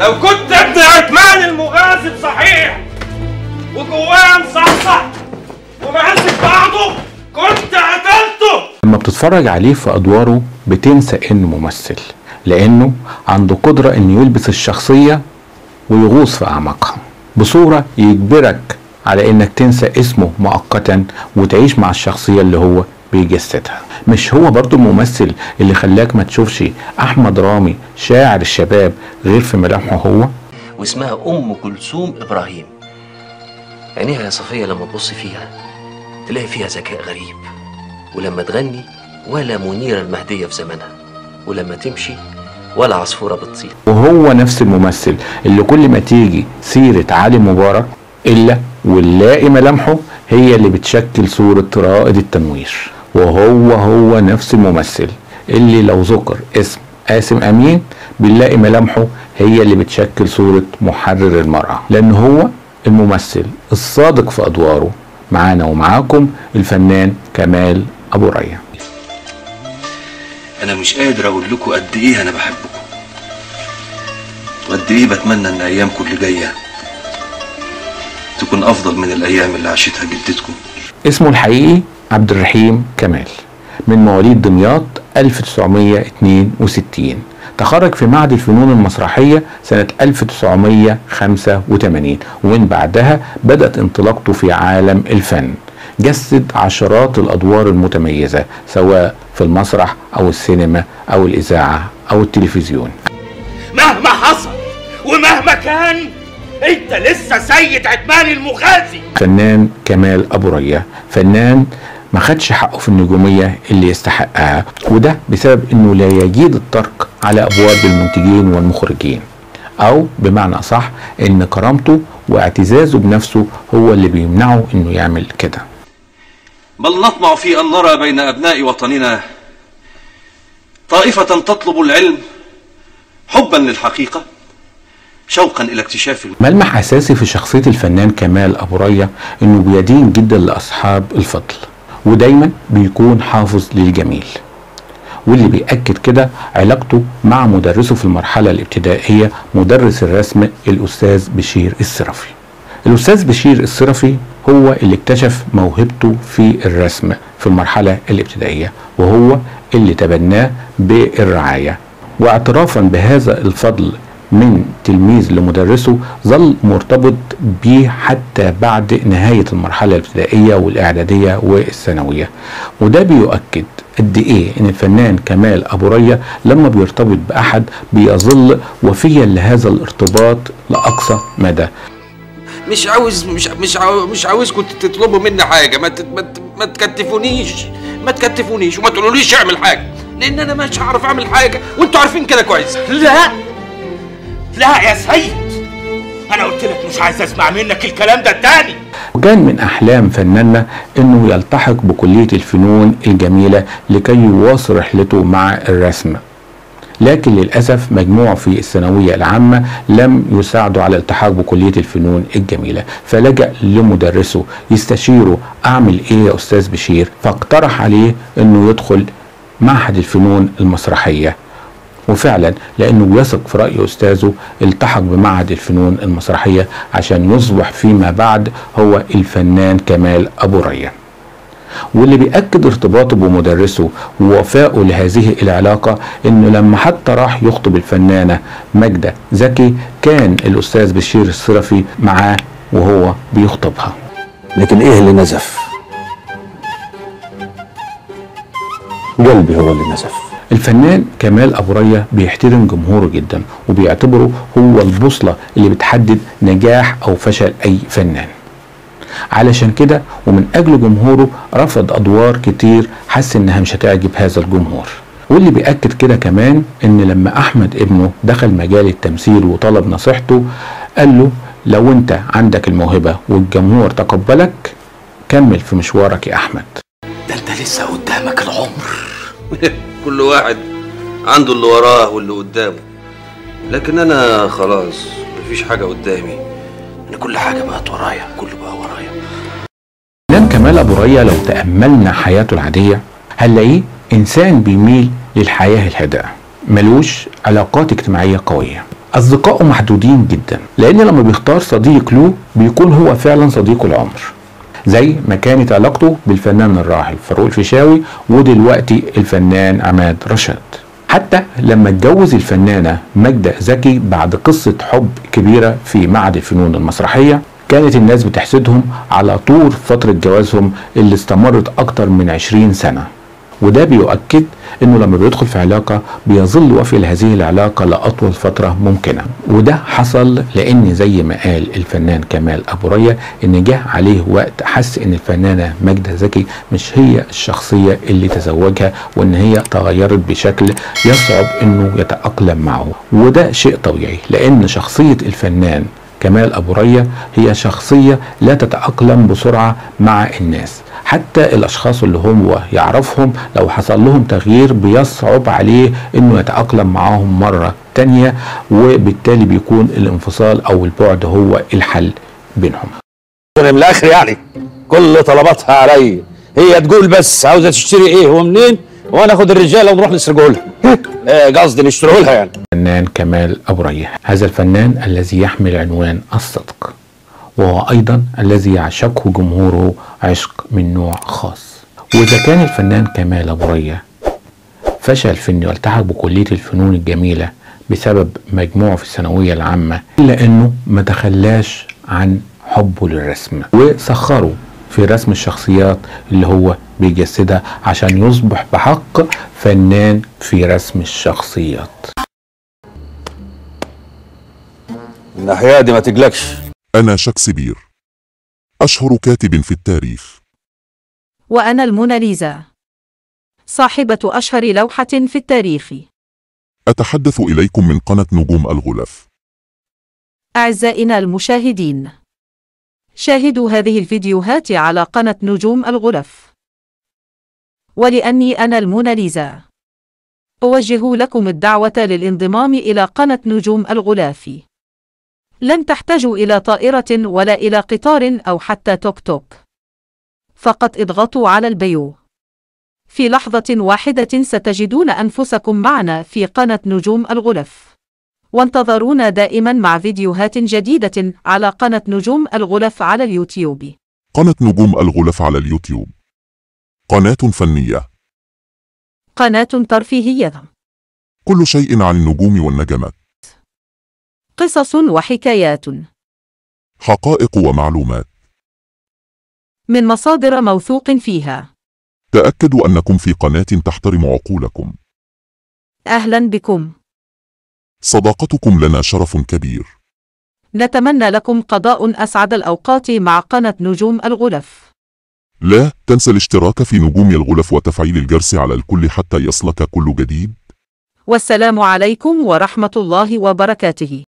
لو كنت ابن عثمان المغازي صحيح وجواه مصحصح وماسك بعضه كنت قتلته لما بتتفرج عليه في ادواره بتنسى انه ممثل لانه عنده قدرة انه يلبس الشخصية ويغوص في اعماقها بصورة يجبرك على انك تنسى اسمه مؤقتا وتعيش مع الشخصية اللي هو بيجسدها مش هو برضو الممثل اللي خلاك ما تشوفش احمد رامي شاعر الشباب غير في ملامحه هو واسمها ام كلثوم ابراهيم عينيها يا صفيه لما تبص فيها تلاقي فيها ذكاء غريب ولما تغني ولا منيره المهديه في زمنها ولما تمشي ولا عصفوره بتصير وهو نفس الممثل اللي كل ما تيجي سيرة علي مبارك إلا ونلاقي ملامحه هي اللي بتشكل صورة رائد التنوير وهو هو نفس الممثل اللي لو ذكر اسم قاسم أمين بنلاقي ملامحه هي اللي بتشكل صورة محرر المرأة لأن هو الممثل الصادق في أدواره معانا ومعاكم الفنان كمال أبو ريا انا مش قادر اقول لكم قد ايه انا بحبكم وقد ايه بتمنى ان ايامكم اللي جايه تكون افضل من الايام اللي عاشتها جدتكم اسمه الحقيقي عبد الرحيم كمال من مواليد دمياط 1962 تخرج في معهد الفنون المسرحية سنة 1985 ومن بعدها بدأت انطلاقته في عالم الفن جسد عشرات الأدوار المتميزة سواء في المسرح أو السينما أو الإذاعة أو التلفزيون مهما حصل ومهما كان انت لسه سيد عثمان المغازي فنان كمال أبو ريا فنان ما خدش حقه في النجومية اللي يستحقها وده بسبب انه لا يجيد الترك على ابواب المنتجين والمخرجين او بمعنى اصح ان كرامته واعتزازه بنفسه هو اللي بيمنعه انه يعمل كده بل نطمع في ان نرى بين ابناء وطننا طائفه تطلب العلم حبا للحقيقه شوقا الى اكتشاف الم... ملمح اساسي في شخصية الفنان كمال ابو ريا انه بيدين جدا لاصحاب الفضل ودايما بيكون حافظ للجميل واللي بيأكد كده علاقته مع مدرسه في المرحلة الابتدائية مدرس الرسم الأستاذ بشير السرفي الأستاذ بشير السرفي هو اللي اكتشف موهبته في الرسم في المرحلة الابتدائية وهو اللي تبناه بالرعاية واعترافا بهذا الفضل من تلميذ لمدرسه ظل مرتبط بيه حتى بعد نهاية المرحلة الابتدائية والإعدادية والثانوية وده بيؤكد قد إيه إن الفنان كمال أبو ريا لما بيرتبط بأحد بيظل وفيا لهذا الارتباط لأقصى مدى مش عاوز مش مش عاوز مش عاوزكم تطلبوا مني حاجه ما تت- ما ت- ما تكتفونيش ما تكتفونيش وما تقولوليش اعمل حاجه لان انا مش هعرف اعمل حاجه وانتوا عارفين كده كويس لا لا يا سيد انا قلت لك مش عايز اسمع منك الكلام ده تاني وكان من أحلام فناننا إنه يلتحق بكلية الفنون الجميلة لكي يواصل رحلته مع الرسم لكن للأسف مجموعه في الثانوية العامة لم يساعده على الالتحاق بكلية الفنون الجميلة فلجأ لمدرسه يستشيره أعمل إيه يا أستاذ بشير فاقترح عليه إنه يدخل معهد الفنون المسرحية وفعلا لانه يثق في راي استاذه التحق بمعهد الفنون المسرحيه عشان يصبح فيما بعد هو الفنان كمال ابو ريا واللي بيأكد ارتباطه بمدرسه ووفائه لهذه العلاقة انه لما حتى راح يخطب الفنانة ماجدة زكي كان الاستاذ بشير الصرفي معاه وهو بيخطبها لكن ايه اللي نزف قلبي هو اللي نزف الفنان كمال ابو ريا بيحترم جمهوره جدا وبيعتبره هو البوصله اللي بتحدد نجاح او فشل اي فنان علشان كده ومن اجل جمهوره رفض ادوار كتير حس انها مش هتعجب هذا الجمهور واللي بيأكد كده كمان ان لما احمد ابنه دخل مجال التمثيل وطلب نصيحته قال له لو انت عندك الموهبة والجمهور تقبلك كمل في مشوارك يا احمد ده انت لسه قدامك العمر كل واحد عنده اللي وراه واللي قدامه لكن انا خلاص مفيش حاجه قدامي انا كل حاجه بقت ورايا كله بقى ورايا فنان كمال ابو ريا لو تأملنا حياته العادية هنلاقيه انسان بيميل للحياة الهادئة ملوش علاقات اجتماعية قوية أصدقائه محدودين جدا لأن لما بيختار صديق له بيكون هو فعلا صديق العمر زي ما كانت علاقته بالفنان الراحل فاروق الفيشاوي ودلوقتي الفنان عماد رشاد حتى لما اتجوز الفنانة ماجدة زكي بعد قصة حب كبيرة في معهد الفنون المسرحية كانت الناس بتحسدهم على طول فترة جوازهم اللي استمرت أكتر من 20 سنة وده بيؤكد انه لما بيدخل في علاقة بيظل وفي لهذه العلاقة لأطول فترة ممكنة وده حصل لان زي ما قال الفنان كمال ابو ريا ان جه عليه وقت حس ان الفنانة ماجدة زكي مش هي الشخصية اللي تزوجها وان هي تغيرت بشكل يصعب انه يتأقلم معه وده شيء طبيعي لان شخصية الفنان كمال ابو ريا هي شخصية لا تتأقلم بسرعة مع الناس حتى الاشخاص اللي هو يعرفهم لو حصل لهم تغيير بيصعب عليه انه يتأقلم معاهم مرة تانية وبالتالي بيكون الانفصال او البعد هو الحل بينهم من الاخر يعني كل طلباتها عليا هي تقول بس عاوزه تشتري ايه ومنين وانا اخد الرجاله ونروح نسرقه لها آه، قصدي نشتريه لها يعني الفنان كمال أبو ريح هذا الفنان الذي يحمل عنوان الصدق وهو أيضا الذي يعشقه جمهوره عشق من نوع خاص وإذا كان الفنان كمال أبو ريح فشل في أنه يلتحق بكلية الفنون الجميلة بسبب مجموعه في الثانوية العامة إلا أنه ما تخلاش عن حبه للرسم وسخره في رسم الشخصيات اللي هو بيجسدها عشان يصبح بحق فنان في رسم الشخصيات الناحيه دي ما تقلقش أنا شكسبير أشهر كاتب في التاريخ وأنا الموناليزا صاحبة أشهر لوحة في التاريخ أتحدث إليكم من قناة نجوم الغلف أعزائنا المشاهدين شاهدوا هذه الفيديوهات على قناة نجوم الغرف ولأني أنا الموناليزا أوجه لكم الدعوة للانضمام إلى قناة نجوم الغلاف لن تحتاجوا إلى طائرة ولا إلى قطار أو حتى توك توك فقط اضغطوا على البيو في لحظة واحدة ستجدون أنفسكم معنا في قناة نجوم الغلف وانتظرونا دائما مع فيديوهات جديدة على قناة نجوم الغلف على اليوتيوب قناة نجوم الغلف على اليوتيوب قناة فنية قناة ترفيهية كل شيء عن النجوم والنجمات قصص وحكايات حقائق ومعلومات من مصادر موثوق فيها تأكدوا أنكم في قناة تحترم عقولكم أهلا بكم صداقتكم لنا شرف كبير نتمنى لكم قضاء أسعد الأوقات مع قناة نجوم الغلف لا تنسى الاشتراك في نجوم الغلف وتفعيل الجرس على الكل حتى يصلك كل جديد والسلام عليكم ورحمة الله وبركاته